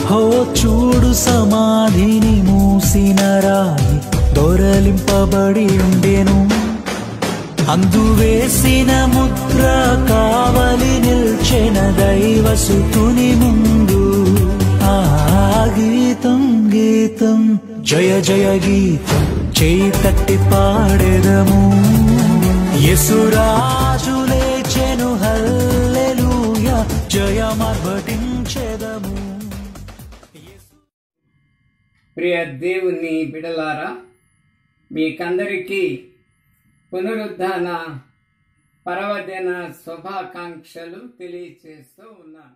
హో చూడు సమాధిని మూసిన రాయి దొరలింపబడి ఉండెను అందు వేసిన ముద్ర కావలి నిల్చెన దైవసుతుని ముందు ఆ గీతం గీతం జయ జయ గీతం చేయి తట్టి పాడెదము యసురాజు లేచెను హల్లెలూయ జయమర్భటించెదము ప్రియ దేవుని బిడలారా మీకందరికీ పునరుద్ధాన పర్వదిన శుభాకాంక్షలు తెలియచేస్తూ ఉన్నాను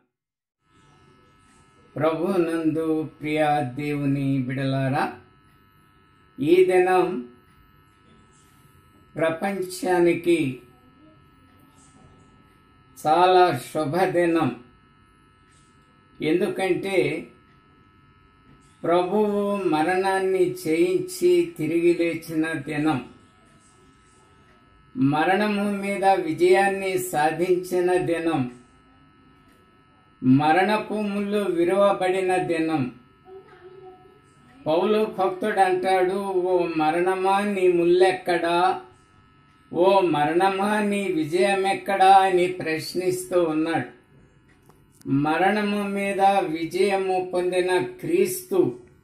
ప్రభునందు ప్రియ దేవుని బిడలారా ఈ దినం ప్రపంచానికి చాలా శుభదినం ఎందుకంటే ప్రభువు మరణాన్ని చేయించి తిరిగి లేచిన దినం మరణము మీద విజయాన్ని సాధించిన దినం మరణపు ముళ్ళు విరువబడిన దినం పౌలు భక్తుడు అంటాడు ఓ మరణమా నీ ముల్లెక్కడా ఓ మరణమా నీ విజయం ఎక్కడా అని ప్రశ్నిస్తూ ఉన్నాడు మరణము మీద విజయము పొందిన క్రీస్తు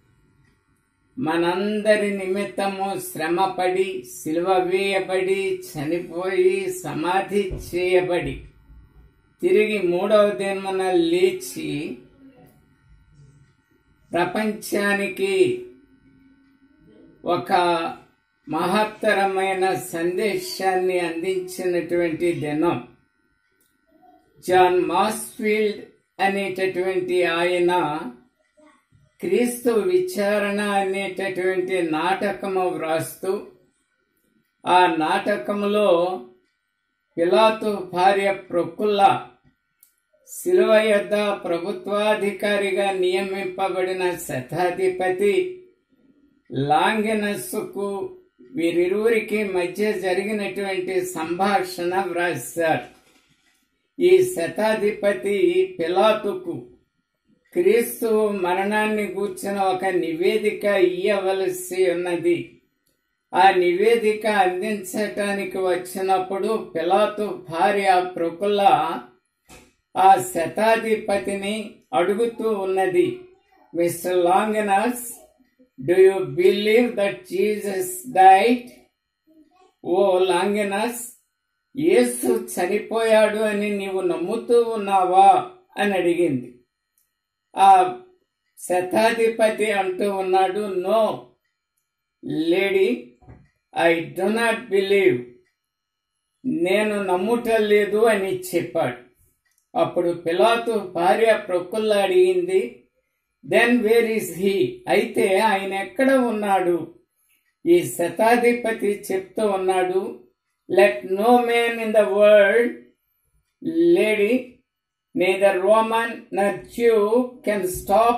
మనందరి నిమిత్తము శ్రమపడి సిలువ వేయబడి చనిపోయి సమాధి చేయబడి తిరిగి మూడవ దినమున లేచి ప్రపంచానికి ఒక మహత్తరమైన సందేశాన్ని అందించినటువంటి దినం జాన్ మాస్ఫీల్డ్ అనేటటువంటి ఆయన క్రీస్తు విచారణ అనేటటువంటి నాటకము వ్రాస్తూ ఆ నాటకములో పిలాతు భార్య ప్రొక్కుల్ల శిలువ యొద్ద ప్రభుత్వాధికారిగా నియమింపబడిన శతాధిపతి లాంగెనస్సుకు వీరిరువురికి మధ్య జరిగినటువంటి సంభాషణ వ్రాశారు ఈ శతాధిపతి పిలాతుకు క్రీస్తు మరణాన్ని గూర్చిన ఒక నివేదిక ఇయ్యవలసి ఉన్నది ఆ నివేదిక అందించటానికి వచ్చినప్పుడు పిలాతు భార్య ప్రకుల ఆ శతాధిపతిని అడుగుతూ ఉన్నది mister Longinus do you believe that Jesus died oh Longinus Yesu చనిపోయాడు అని నీవు నమ్ముతూ ఉన్నావా అని అడిగింది ఆ శతాధిపతి అంటూ ఉన్నాడు no lady I do not believe నేను నమ్ముటం లేదు అని చెప్పాడు అప్పుడు పిలాతు భార్య ప్రొక్కుల్లా అడిగింది దెన్ వేర్ ఈస్ హీ అయితే ఆయన ఎక్కడ ఉన్నాడు ఈ శతాధిపతి చెప్తూ ఉన్నాడు let no man in the world lady neither Roman nor Jew can stop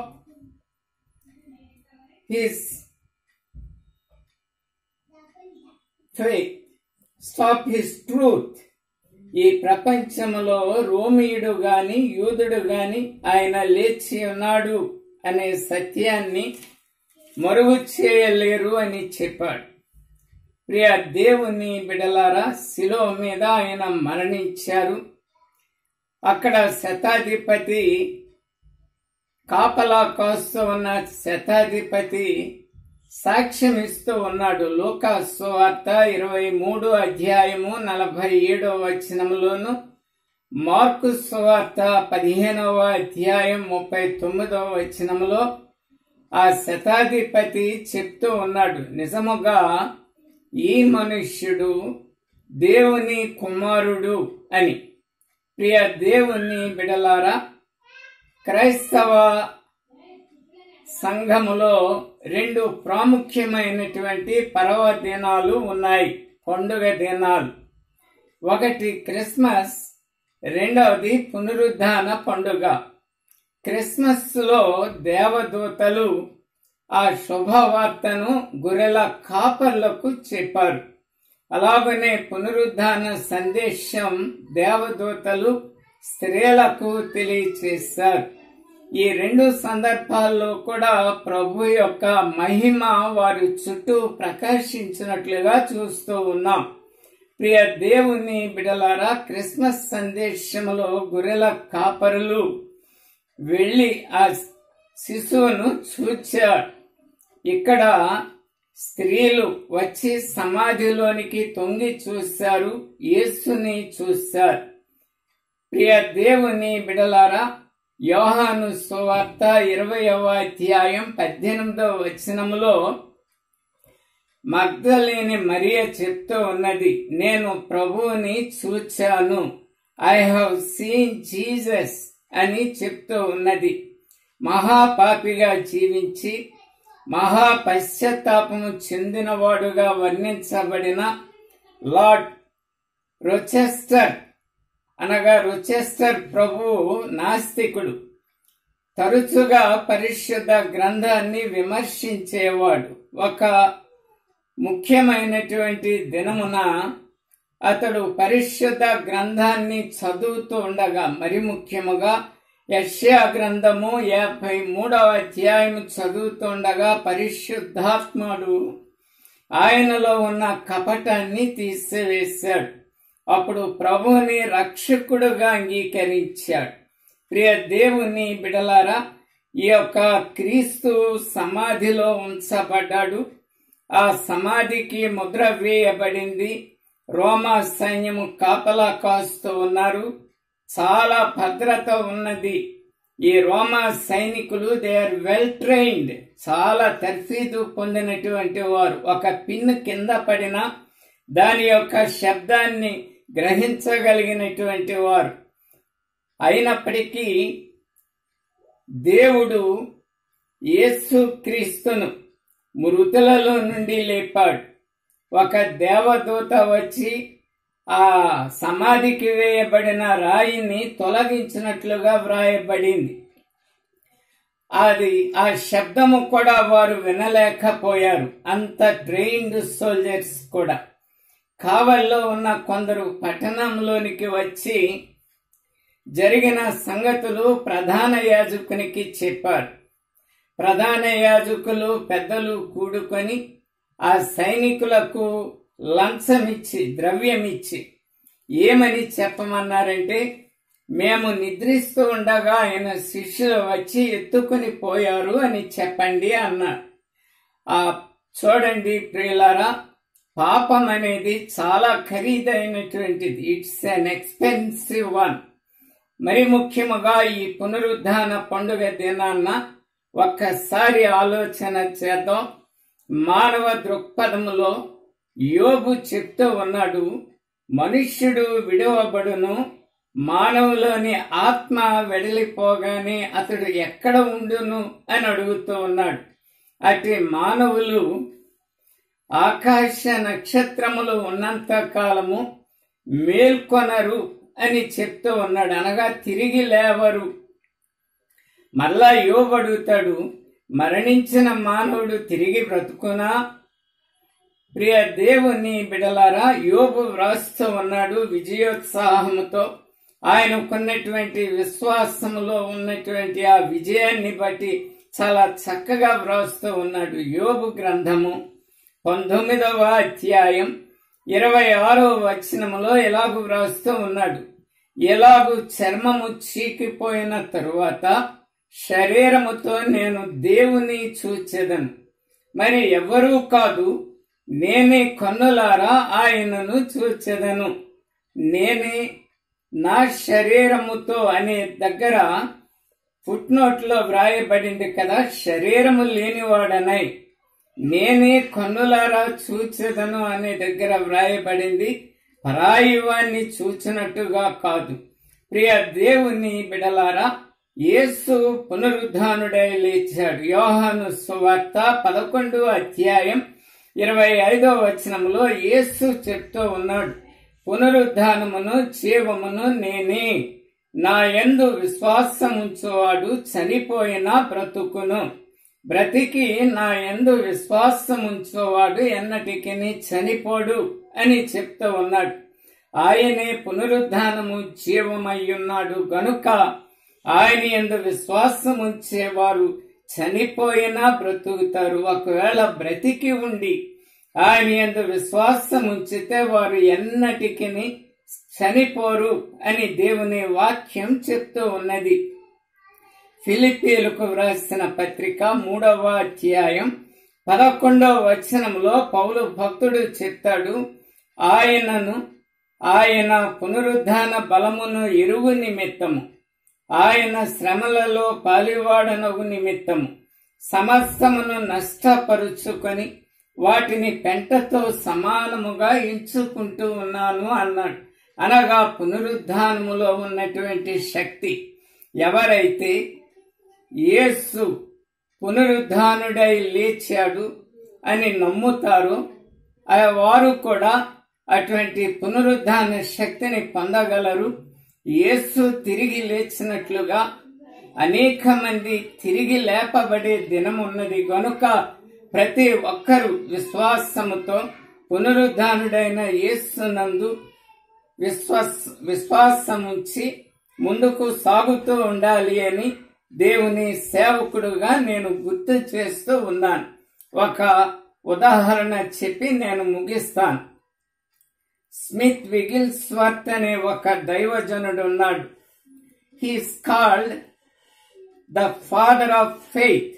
his faith, stop his truth. ఈ ప్రపంచంలో రోమియుడు గాని యూదుడు గాని ఆయన లేచి ఉన్నాడు అనే సత్యాన్ని మరుగు చేయలేరు అని చెప్పాడు ప్రియ దేవుని బిడలారా శిలో మీద ఆయన మరణించారు అక్కడ శతాధిపతి కాపలా కాస్తూ ఉన్న శతాధిపతి సాక్ష్యం ఇస్తూ ఉన్నాడు లోకా సువార్త ఇరవై మూడు అధ్యాయము నలభై ఏడవ వచనములోను మార్కు సువార్త పదిహేనవ అధ్యాయం ముప్పై తొమ్మిదవ వచనములో ఆ శతాధిపతి చెప్తూ ఉన్నాడు నిజముగా ఈ మనుష్యుడు దేవుని కుమారుడు అని ప్రియ దేవుని బిడలారా క్రైస్తవ సంఘములో రెండు ప్రాముఖ్యమైనటువంటి పర్వదినాలు ఉన్నాయి పండుగ దినాలు ఒకటి క్రిస్మస్ రెండవది పునరుద్ధాన పండుగ క్రిస్మస్ లో దేవదూతలు ఆ శుభవార్తను గొర్రెల కాపర్లకు చెప్పారు అలాగనే పునరుద్ధాన సందేశం దేవదూతలు స్త్రీలకు తెలియచేశారు ఈ రెండు సందర్భాల్లో కూడా ప్రభు యొక్క మహిమ వారి చుట్టూ ప్రకాశించినట్లుగా చూస్తూ ఉన్నాం ప్రియ దేవుని బిడలారా క్రిస్మస్ సందేశంలో గొర్రెల కాపరులు వెళ్లి ఆ శిశువును చూచారు ఇక్కడ స్త్రీలు వచ్చి సమాధిలోనికి తొంగి చూశారు యేసుని చూశారు ప్రియ దేవుని బిడలారా యోహాను సువార్త ఇరవయవ అధ్యాయం పద్దెనిమిదవ వచనములో మగ్ధలేని మరియ చెప్తూ ఉన్నది నేను ప్రభువుని చూచాను ఐ హావ్ సీన్ జీసస్ అని చెప్తూ ఉన్నది మహాపాపిగా జీవించి మహా పశ్చాత్తాపము చెందినవాడుగా వర్ణించబడిన లార్డ్ రొచెస్టర్ అనగా రొచెస్టర్ ప్రభువు నాస్తికుడు తరచుగా పరిశుద్ధ గ్రంథాన్ని విమర్శించేవాడు ఒక ముఖ్యమైనటువంటి దినమున అతడు పరిశుద్ధ గ్రంథాన్ని చదువుతూ ఉండగా మరి ముఖ్యముగా యష్యా గ్రంథము యాభై మూడవ అధ్యాయం చదువుతుండగా పరిశుద్ధాత్ముడు ఆయనలో ఉన్న కపటాన్ని తీసివేశాడు అప్పుడు ప్రభువుని రక్షకుడుగా అంగీకరించాడు ప్రియ దేవుని బిడలారా ఈ యొక్క క్రీస్తు సమాధిలో ఉంచబడ్డాడు ఆ సమాధికి ముద్ర వేయబడింది రోమా సైన్యము కాపలా కాస్తూ ఉన్నారు చాలా భద్రత ఉన్నది ఈ రోమా సైనికులు దే ఆర్ వెల్ ట్రైన్డ్ చాలా తర్ఫీదు పొందినటువంటి వారు ఒక పిన్ కింద పడిన దాని యొక్క శబ్దాన్ని గ్రహించగలిగినటువంటి వారు అయినప్పటికీ దేవుడు యేసు క్రీస్తును మృతులలో నుండి లేపాడు ఒక దేవదూత వచ్చి ఆ సమాధికి వేయబడిన రాయిని తొలగించినట్లుగా వ్రాయబడింది అది ఆ శబ్దము కూడా వారు వినలేకపోయారు అంత ట్రైన్డ్ సోల్జర్స్ కూడా కావల్లో ఉన్న కొందరు పట్టణంలోనికి వచ్చి జరిగిన సంగతులు ప్రధాన యాజకునికి చెప్పారు ప్రధాన యాజకులు పెద్దలు కూడుకొని ఆ సైనికులకు లంచమిచ్చి ద్రవ్యమిచ్చి ఏమని చెప్పమన్నారంటే మేము నిద్రిస్తూ ఉండగా ఆయన శిష్యులు వచ్చి ఎత్తుకుని పోయారు అని చెప్పండి అన్నారు ఆ చూడండి ప్రియులారా పాపం అనేది చాలా ఖరీదైనటువంటిది ఇట్స్ అన్ ఎక్స్పెన్సివ్ వన్ మరి ముఖ్యముగా ఈ పునరుద్ధాన పండుగ దినాన్న ఒక్కసారి ఆలోచన చేద్దాం మానవ దృక్పథములో యోబు చెప్తూ ఉన్నాడు మనుష్యుడు విడవబడును మానవులోని ఆత్మ వెడలిపోగానే అతడు ఎక్కడ ఉండును అని అడుగుతూ ఉన్నాడు అటు మానవులు ఆకాశ నక్షత్రములు ఉన్నంత కాలము మేల్కొనరు అని చెప్తూ ఉన్నాడు అనగా తిరిగి లేవరు మళ్ళా యోబు అడుగుతాడు మరణించిన మానవుడు తిరిగి బ్రతుకునా ప్రియ దేవుని బిడలారా యోబు వ్రాస్తూ ఉన్నాడు విజయోత్సాహముతో ఆయనకున్నటువంటి విశ్వాసములో ఉన్నటువంటి ఆ విజయాన్ని బట్టి చాలా చక్కగా వ్రాస్తూ ఉన్నాడు యోబు గ్రంథము పంతొమ్మిదవ అధ్యాయం ఇరవై ఆరో వచనములో ఎలాగు వ్రాస్తూ ఉన్నాడు ఎలాగు చర్మము చీకిపోయిన తరువాత శరీరముతో నేను దేవుని చూచెదను మరి ఎవరూ కాదు నేనే కన్నులారా ఆయనను చూచెదను నేనే నా శరీరముతో అనే దగ్గర ఫుట్ నోట్లో వ్రాయబడింది కదా శరీరము లేనివాడనై నేనే కన్నులారా చూచెదను అనే దగ్గర వ్రాయబడింది పరాయివాన్ని చూచినట్టుగా కాదు ప్రియ దేవుని బిడలారా యేసు పునరుద్ధానుడై లేచాడు యోహాను సువార్త పదకొండు అధ్యాయం ఇరవై ఐదో వచనంలో యేసు చెప్తూ ఉన్నాడు పునరుద్ధానమును జీవమును నేనే నా యందు విశ్వాసముంచువాడు చనిపోయినా బ్రతుకును బ్రతికి నా యందు విశ్వాసముంచువాడు ఎన్నటికి చనిపోడు అని చెప్తూ ఉన్నాడు ఆయనే పునరుద్ధానము జీవమయ్యున్నాడు గనుక ఆయన ఎందు విశ్వాసం ఉంచేవారు చనిపోయినా బ్రతుకుతారు ఒకవేళ బ్రతికి ఉండి ఆయన ఎందు విశ్వాసం ఉంచితే వారు ఎన్నటికి చనిపోరు అని దేవుని వాక్యం చెప్తూ ఉన్నది ఫిలిపీలకు వ్రాసిన పత్రిక మూడవ అధ్యాయం పదకొండవ వచనంలో పౌలు భక్తుడు చెప్తాడు ఆయనను ఆయన పునరుద్ధాన బలమును ఎరువు నిమిత్తము ఆయన శ్రమలలో పాలివాడనగు నిమిత్తము సమస్తమును నష్టపరుచుకొని వాటిని పెంటతో సమానముగా ఎంచుకుంటూ ఉన్నాను అన్నాడు అనగా పునరుద్ధానములో ఉన్నటువంటి శక్తి ఎవరైతే యేసు పునరుద్ధానుడై లేచాడు అని నమ్ముతారో ఆ వారు కూడా అటువంటి పునరుద్ధాన శక్తిని పొందగలరు యేసు తిరిగి లేచినట్లుగా అనేక మంది తిరిగి లేపబడే దినం ఉన్నది గనుక ప్రతి ఒక్కరూ విశ్వాసముతో పునరుద్ధానుడైన యేసునందు విశ్వాస విశ్వాసముంచి ముందుకు సాగుతూ ఉండాలి అని దేవుని సేవకుడుగా నేను గుర్తు చేస్తూ ఉన్నాను ఒక ఉదాహరణ చెప్పి నేను ముగిస్తాను స్మిత్ విగిల్స్వర్త్ అనే ఒక దైవజనుడు ఉన్నాడు he's called the father of faith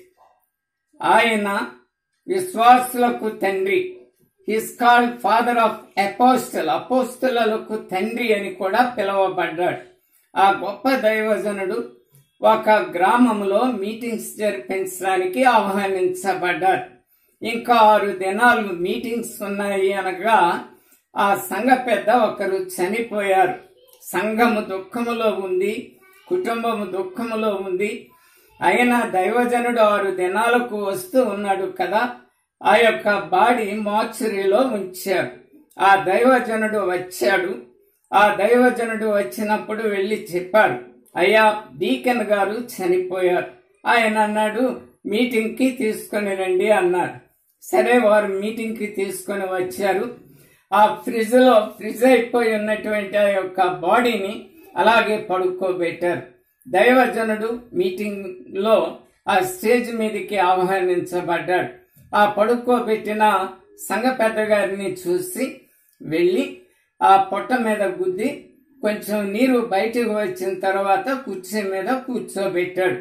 ఆయన విశ్వాసులకు తండ్రి he's called father of apostle అపోస్తులకు తండ్రి అని కూడా పిలువబడ్డాడు ఆ గొప్ప దైవజనుడు ఒక గ్రామంలో మీటింగ్స్ జరిపించడానికి ఆహ్వానించబడ్డారు ఇంకా ఆరు దినాలు మీటింగ్స్ ఉన్నాయి అనగా ఆ సంఘ పెద్ద ఒకరు చనిపోయారు సంఘము దుఃఖములో ఉంది కుటుంబము దుఃఖములో ఉంది అయినా దైవజనుడు ఆరు దినాలకు వస్తూ ఉన్నాడు కదా ఆ యొక్క బాడీ మార్చురీలో ఉంచారు ఆ దైవజనుడు వచ్చాడు ఆ దైవజనుడు వచ్చినప్పుడు వెళ్ళి చెప్పారు అయ్యా డీకెన్ గారు చనిపోయారు ఆయన అన్నాడు మీటింగ్ కి తీసుకొని రండి అన్నారు సరే వారు మీటింగ్ కి తీసుకొని వచ్చారు ఆ ఫ్రిడ్జ్ లో ఫ్రిడ్జ్ అయిపోయి ఉన్నటువంటి ఆ యొక్క బాడీని అలాగే పడుకోబెట్టారు దైవజనుడు మీటింగ్ లో ఆ స్టేజ్ మీదకి ఆహ్వానించబడ్డాడు ఆ పడుకోబెట్టిన సంఘ పెద్ద గారిని చూసి వెళ్ళి ఆ పొట్ట మీద గుద్ది కొంచెం నీరు బయటకు వచ్చిన తర్వాత కుర్చీ మీద కూర్చోబెట్టాడు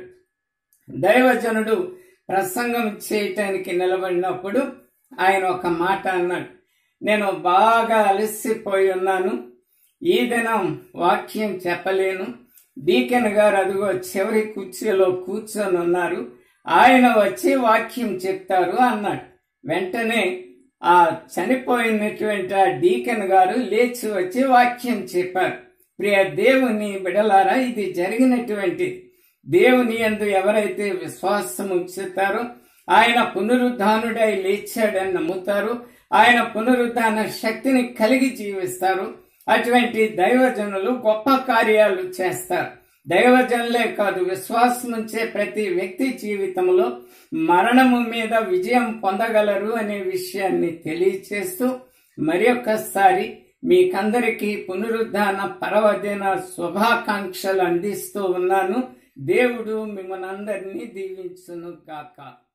దైవజనుడు ప్రసంగం చేయటానికి నిలబడినప్పుడు ఆయన ఒక మాట అన్నాడు నేను బాగా అలసిపోయి ఉన్నాను ఈ దినం వాక్యం చెప్పలేను డీకెన్ గారు అదిగో చివరి కుర్చీలో కూర్చొని ఉన్నారు ఆయన వచ్చి వాక్యం చెప్తారు అన్నాడు వెంటనే ఆ చనిపోయినటువంటి ఆ డీకెన్ గారు లేచి వచ్చి వాక్యం చెప్పారు ప్రియ దేవుని బిడలారా ఇది జరిగినటువంటి దేవుని యందు ఎవరైతే విశ్వాసం ఉంచుతారో ఆయన పునరుద్ధానుడై లేచాడని నమ్ముతారు ఆయన పునరుద్ధాన శక్తిని కలిగి జీవిస్తారు అటువంటి దైవజనులు గొప్ప కార్యాలు చేస్తారు దైవజనులే కాదు విశ్వాసం ఉంచే ప్రతి వ్యక్తి జీవితంలో మరణము మీద విజయం పొందగలరు అనే విషయాన్ని తెలియచేస్తూ మరి ఒక్కసారి మీకందరికీ పునరుద్ధాన పర్వదిన శుభాకాంక్షలు అందిస్తూ ఉన్నాను దేవుడు మిమ్మల్ని అందరినీ దీవించును కాక